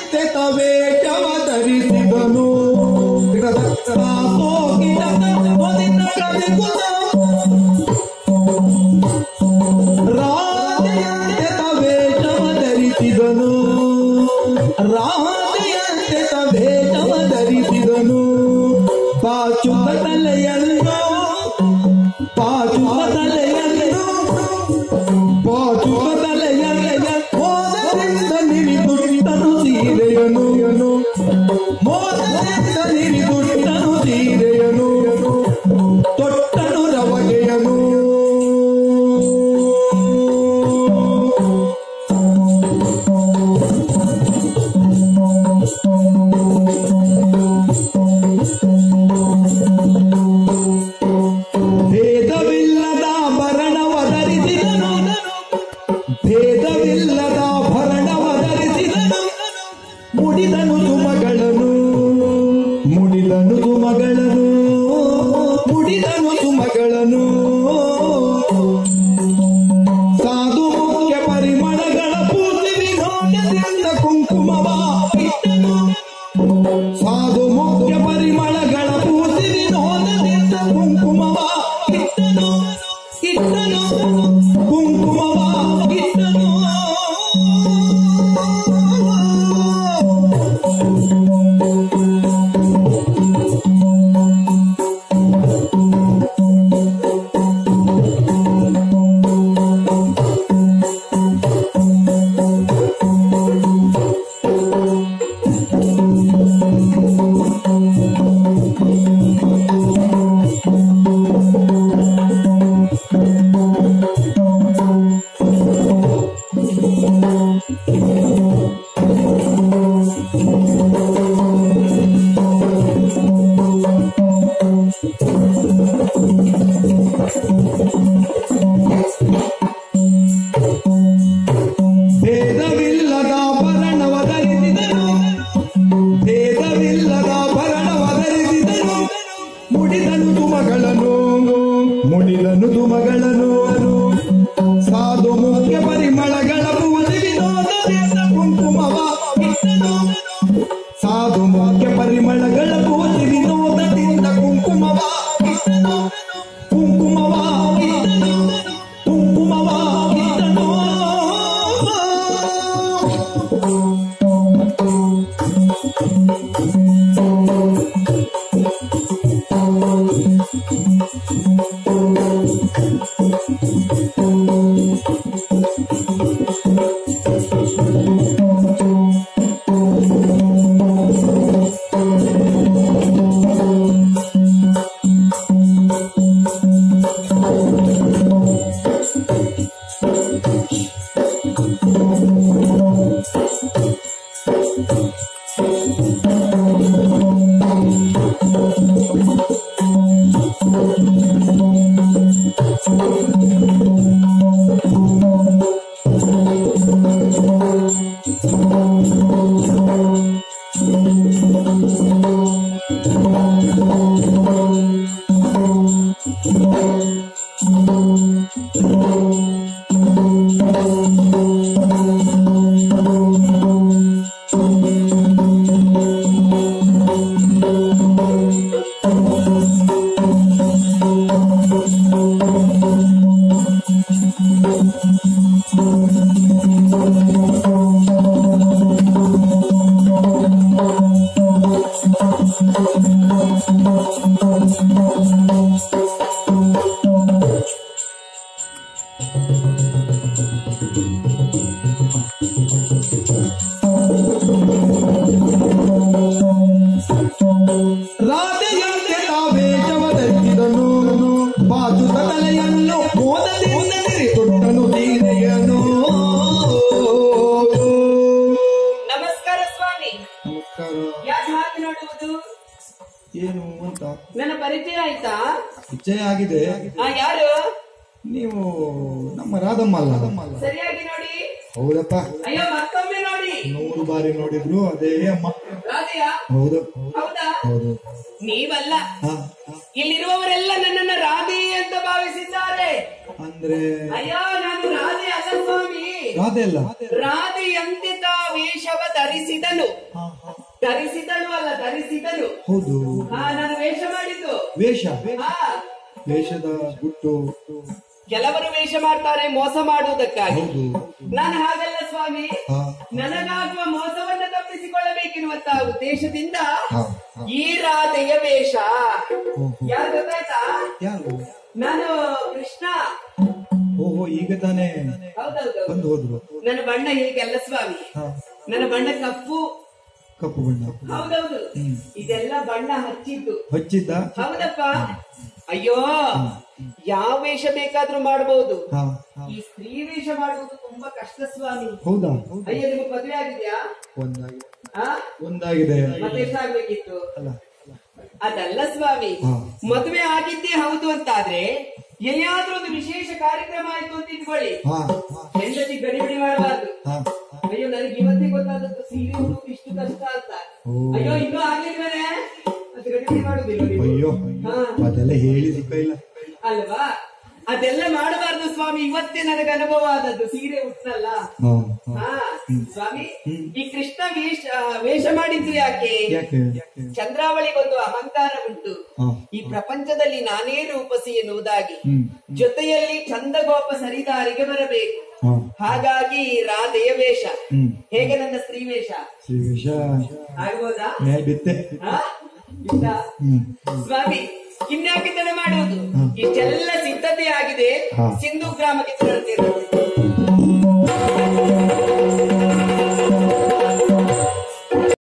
ರಾಧೆಯಂತೆ ತವೇಟವ ಧರಿಸಿದನು ಸೋಗಿದ ಮೊದಿನ ಕವಿಗುಣ ರಾಧೆಯಂತೆ ತವೇಟವ ಧರಿಸಿದನು ರಾಧೆಯಂತೆ ತವೇಟವ ಧರಿಸಿದನು ಪಾಚುಕ ತಲೆಯನ್ನು ಪಾಚುಕ ತಲೆಯನ್ನು ಪಾಚುಕ ತಲೆಯಲ್ಲ ಮೋದದಿಂದ ನಿರಿದುಟ್ಟನು ಸೀರೆಯನು ಮೋದದಿಂದ ನಿರಿದುಟ್ಟನು ಸೀರೆಯನು ತೊಟ್ಟನು ರವಗೆಯನು ಭೇದವಿಲ್ಲದ ಭರಣವ ಧರಿಸಿದನು ಭೇದವಿಲ್ಲದ ಭರಣವ ಧರಿಸಿದನು ಮುಡಿದನು ಸುಮಗಳನ್ನು ಮುಡಿದನು ಸುಮಗಳನ್ನು ಮುಡಿದನು ಸುಮಗಳನ್ನು ಸಾಧು ಮುಖ್ಯ ಪರಿಮಳಗಳ ಪೂರ್ತಿ ವಿನೋದದಿಂದ ಕುಂಕುಮವ ಇಟ್ಟನು ಸಾಧು ಮುಖ್ಯ ಪರಿಮಳಗಳ ಪೂರ್ತಿ ವಿನೋದದಿಂದ ಕುಂಕುಮವ ಇಟ್ಟನು ಇಟ್ಟನು ಕುಂಕುಮವ ಇಟ್ಟನು ಭೇದವಿಲ್ಲದ ಭರಣವ ಧರಿಸಿದನು ಭೇದವಿಲ್ಲದ ಭರಣವ ಧರಿಸಿದನು ಮುಡಿದನು ತುಮಗಳನ್ನು ಮುಡಿದನು ತುಮಗಳನ್ನು ಸಾಧು ಮುಖ್ಯ ಪರಿಮಳಗಳ ಪೂಜೆ ವಿನೋದದಿಂದ ಕುಂಕುಮವ ಇಟ್ಟನು ಸಾಧು ಮುಖ್ಯ ಪರಿಮಳಗಳ ಪೂಜೆ ವಿನೋದದಿಂದ ಕುಂಕುಮವ ಇಟ್ಟನು ಕುಂಕುಮವ ಇಟ್ಟನು ಕುಂಕುಮವ ಇಟ್ಟನು ರಾಧೆಯಂತೆ ತಾವೇಶವ ಧರಿಸಿದನು ಬಾಚುತ ತಲೆಯನ್ನು ಮೋದದಿಂದ ತೊಟ್ಟನು ಸೀರೆಯನು ನಮಸ್ಕಾರ ಸ್ವಾಮಿ ನಮಸ್ಕಾರ ಯಾಕೆ ಹಾಕಿ ನೋಡುವುದು ಏನು ಅಂತ ನನ್ನ ಪರಿಚಯ ಆಯ್ತಾ ನಿಶ್ಚಯ ಆಗಿದೆ ಆ ಯಾರು ನೀವು ನಮ್ಮ ರಾಧಮ್ಮ ಅಲ್ಲ ಸರಿಯಾಗಿ ನೋಡಿ ಹೌದಪ್ಪ ಅಯ್ಯೋ ಮತ್ತೊಮ್ಮೆ ನೋಡಿ ನೂರು ಬಾರಿ ನೋಡಿದ್ರು ಅದೇ ಅಮ್ಮ ರಾಧೆಯ ಹೌದು ಹೌದಾ ಹೌದು ನೀವಲ್ಲ ಹಾ ಇಲ್ಲಿರುವವರೆಲ್ಲ ನನ್ನನ್ನ ರಾಧೆ ಅಂತ ಭಾವಿಸಿದ್ದಾರೆ ಅಂದ್ರೆ ಅಯ್ಯೋ ನಾನು ರಾಧೆ ಅಲ್ಲ ಸ್ವಾಮಿ ರಾಧೆ ಅಲ್ಲ ರಾಧೆಯಂತೆ ತಾ ವೇಷವ ಧರಿಸಿದನು ಹಾ, ಹಾ. ಧರಿಸಿದನು ಅಲ್ಲ ಧರಿಸಿದನು ಹೌದು ಹಾ ನಾನು ವೇಷ ಮಾಡಿದ್ದು ವೇಷ ಹಾ ವೇಷದ ಗುಟ್ಟು ಕೆಲವರು ವೇಷ ಮಾಡ್ತಾರೆ ಮೋಸ ಮಾಡುವುದಕ್ಕಾಗಿ ಹೌದು ನಾನು ಹಾಗಲ್ಲ ಸ್ವಾಮಿ ಹಾ ನನಗಾಗುವ ಮೋಸವನ್ನ ತಪ್ಪಿಸಿಕೊಳ್ಳಬೇಕೆನ್ನುವಂತಹ ಉದ್ದೇಶದಿಂದ ಹಾ ಹಾ. ಈ ರಾಧೆಯ ವೇಷ ಓಹೋ. ಯಾರು ಗೊತ್ತಾಯ್ತಾ ಯಾರು ನಾನು ಕೃಷ್ಣ ಓಹೋ ಈಗ ತಾನೇ ಹೌದೌದು ಬಂದು ಹೋದ್ರು ನನ್ನ ಬಣ್ಣ ಹೀಗೆಲ್ಲ ಸ್ವಾಮಿ ಹಾ ನನ್ನ ಬಣ್ಣ ಕಪ್ಪು ಕಪ್ಪು ಬಣ್ಣ ಹೌದೌದು ಹ್ಮ್. ಇದೆಲ್ಲ ಬಣ್ಣ ಹಚ್ಚಿದ್ದು ಹಚ್ಚಿದ್ದ ಹೌದಪ್ಪ ಅಯ್ಯೋ ಯಾವ ವೇಷ ಬೇಕಾದ್ರೂ ಮಾಡಬಹುದು ಹಾ ಹಾ. ಈ ಸ್ತ್ರೀ ವೇಷ ಮಾಡುವುದು ತುಂಬಾ ಕಷ್ಟ ಸ್ವಾಮಿ ಹೌದಾ ಅಯ್ಯೋ ನಿಮ್ಗೆ ಮದುವೆ ಆಗಿದ್ಯಾ ಒಂದಾಗಿದೆ ಆ? ಒಂದಾಗಿದೆ ಮತ್ತೆ ಎಷ್ಟಾಗ್ಬೇಕಿತ್ತು ಅಲ್ಲ ಅದಲ್ಲ ಸ್ವಾಮಿ ಹಾ. ಮದುವೆ ಆಗಿದ್ದೇ ಹೌದು ಅಂತಾದ್ರೆ ಎಲ್ಲಿಯಾದ್ರೂ ಒಂದು ವಿಶೇಷ ಕಾರ್ಯಕ್ರಮ ಆಯ್ತು ಅಂತ ಇಟ್ಕೊಳ್ಳಿ ಹಾ ಹಾ ಹೆಂಡತಿ ಗಡಿಬಿಡಿ ಮಾಡಬಾರ್ದು ಹಾ ಅಯ್ಯೋ ನನಗೆ ಇವತ್ತೇ ಗೊತ್ತಾದದ್ದು ಸೀರೆ ಉಡುವುದು ಇಷ್ಟು ಕಷ್ಟ ಅಂತ ಓ. ಅಯ್ಯೋ ಇನ್ನೂ ಆಗ್ಲಿಲ್ವೇನೆ ಅದು ಗಡಿಬಿಡಿ ಮಾಡುದಿಲ್ಲ ನೀವು ಅಯ್ಯೋ ಹಾ. ಅದೆಲ್ಲ ಹೇಳಿ ಸುಖ ಇಲ್ಲ ಅಲ್ವಾ ಅದೆಲ್ಲ ಮಾಡಬಾರ್ದು ಸ್ವಾಮಿ ಇವತ್ತೇ ನನಗೆ ಅನುಭವ ಆದದ್ದು ಸೀರೆ ಉಟ್ನಲ್ಲ ಹಾ ಹಾ. ಹಾ ಸ್ವಾಮಿ ಹ್ಮ್. ಈ ಕೃಷ್ಣ ವೇಷ ವೇಷ ಮಾಡಿದ್ದು ಯಾಕೆ ಯಾಕೆ ಚಂದ್ರಾವಳಿಗೊಂದು ಅಹಂಕಾರ ಉಂಟು ಹಾ ಈ ಪ್ರಪಂಚದಲ್ಲಿ ನಾನೇ ರೂಪಸಿ ಎನ್ನುವುದಾಗಿ ಹ್ಮ್ ಜೊತೆಯಲ್ಲಿ ಚಂದಗೋಪ ಸರಿದಾರಿಗೆ ಬರಬೇಕು ಹಾ ಹಾಗಾಗಿ ರಾಧೆಯ ವೇಷ ಹ್ಮ್ ಹೇಗೆ ನನ್ನ ಸ್ತ್ರೀ ವೇಷ ಶ್ರೀ ವಿಷ ಆಗ್ಬೋದಾ ಮ್ಯಾಲ್ ಬಿತ್ತೆ ಹಾ? ಇಲ್ಲ ಹ್ಮ್ ಸ್ವಾಮಿ ಇನ್ಯಾಕೆ ತಡ ಮಾಡುವುದು ಹ್ಮ್. ಇಷ್ಟೆಲ್ಲ ಸಿದ್ಧತೆ ಆಗಿದೆ ಹಾ. ಸಿಂಧು ಗ್ರಾಮಕ್ಕೆ ತೆರಳುತ್ತಿರೋದು